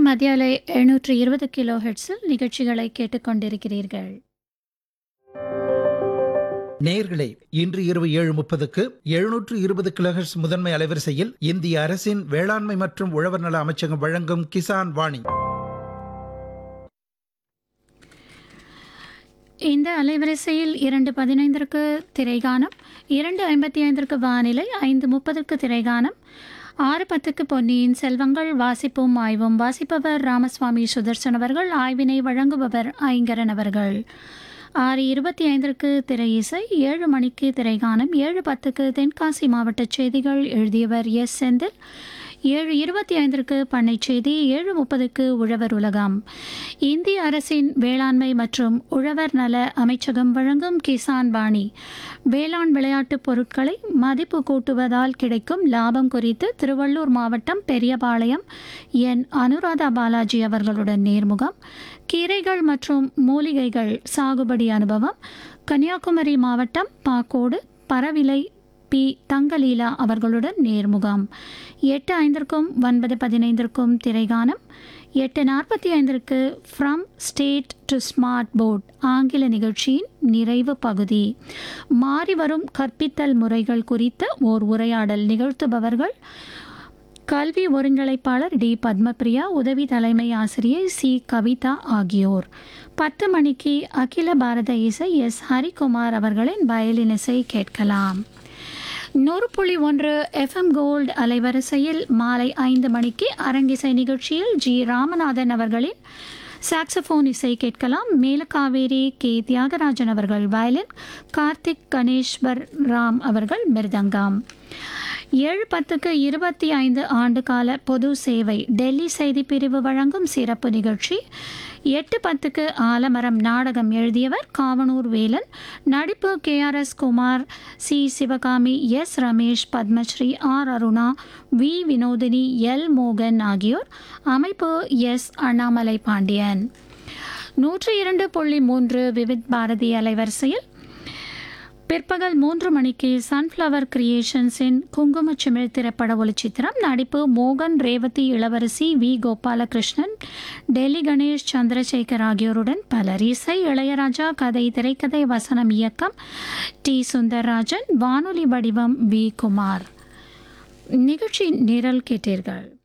மத்தியாலை எழுநூற்று இருபது கிலோ ஹெட்ஸில் நிகழ்ச்சிகளை கேட்டுக்கொண்டிருக்கிறீர்கள் நேயர்களே இன்று இரவு ஏழு முப்பதுக்கு எழுநூற்று இருபது கிலோஹெர்ட்ஸ் முதன்மை அலைவரிசையில் இந்திய அரசின் வேளாண்மை மற்றும் உழவர் நல அமைச்சகம் வழங்கும் கிசான் வாணி இந்த அலைவரிசையில் இரண்டு பதினைந்திற்கு திரைகானம் இரண்டு ஐம்பத்தி ஐந்திற்கு வானிலை ஐந்து முப்பதற்கு திரைகானம் ஆறு பத்துக்கு பொன்னியின் செல்வங்கள் வாசிப்போம் ஆய்வும் வாசிப்பவர் ராமசுவாமி சுதர்சன் அவர்கள் ஆய்வினை வழங்குபவர் ஐங்கரன் அவர்கள் ஆறு இருபத்தி ஐந்திற்கு திரை இசை ஏழு மணிக்கு திரைகானம் ஏழு பத்துக்கு தென்காசி மாவட்ட செய்திகள் எழுதியவர் எஸ் செந்தில் ஏழு இருபத்தி ஐந்திற்கு பண்ணை செய்தி ஏழு முப்பதுக்கு உழவர் உலகம் இந்திய அரசின் வேளாண்மை மற்றும் உழவர் நல அமைச்சகம் வழங்கும் கிசான் பாணி வேளாண் விளையாட்டுப் பொருட்களை மதிப்பு கூட்டுவதால் கிடைக்கும் லாபம் குறித்து திருவள்ளூர் மாவட்டம் பெரியபாளையம் என் அனுராதா பாலாஜி அவர்களுடன் நேர்முகம் கீரைகள் மற்றும் மூலிகைகள் சாகுபடி அனுபவம் கன்னியாகுமரி மாவட்டம் பாக்கோடு பரவிலை பி தங்கலீலா அவர்களுடன் நேர்முகம் எட்டு ஐந்திற்கும் ஒன்பது பதினைந்திற்கும் திரைகானம் எட்டு நாற்பத்தி ஐந்திற்கு from state to smart board ஆங்கில நிகழ்ச்சியின் நிறைவு பகுதி மாறி வரும் கற்பித்தல் முறைகள் குறித்த ஓர் உரையாடல் நிகழ்த்துபவர்கள் கல்வி ஒருங்கிணைப்பாளர் டி பத்மபிரியா உதவி தலைமை ஆசிரியை சி கவிதா ஆகியோர் பத்து மணிக்கு அகில பாரத இசை எஸ் ஹரிகுமார் அவர்களின் வயலின் இசை கேட்கலாம் நூறு புள்ளி ஒன்று எஃப்எம் கோல்டு அலைவரிசையில் மாலை ஐந்து மணிக்கு அரங்கிசை நிகழ்ச்சியில் ஜி ராமநாதன் அவர்களின் சாக்ஸபோன் இசை கேட்கலாம் மேலக்காவேரி கே தியாகராஜன் அவர்கள் வயலின் கார்த்திக் கணேஸ்வர் ராம் அவர்கள் மிருதங்கம் ஏழு பத்துக்கு இருபத்தி ஐந்து ஆண்டு கால பொது சேவை டெல்லி செய்தி பிரிவு வழங்கும் சிறப்பு நிகழ்ச்சி எட்டு பத்துக்கு ஆலமரம் நாடகம் எழுதியவர் காவனூர் வேலன் நடிப்பு K R S Kumar C Sivakami S Ramesh Padmashri R Aruna V Vinodhini L மோகன் ஆகியோர் அமைப்பு எஸ் அண்ணாமலை பாண்டியன் நூற்றி இரண்டு புள்ளி மூன்று விவித் பாரதி அலைவரிசையில் பிற்பகல் மூன்று மணிக்கு சன்ஃப்ளவர் கிரியேஷன்ஸின் குங்குமச்சிமிழ் திரைப்பட ஒளிச்சித்திரம் நடிப்பு மோகன் ரேவதி இளவரசி வி கோபாலகிருஷ்ணன் டெல்லி கணேஷ் சந்திரசேகர் ஆகியோருடன் பலர் இசை இளையராஜா கதை திரைக்கதை வசனம் இயக்கம் டி சுந்தர்ராஜன் வானொலி வடிவம் வி குமார் நிகழ்ச்சி நிரல் கேட்டீர்கள்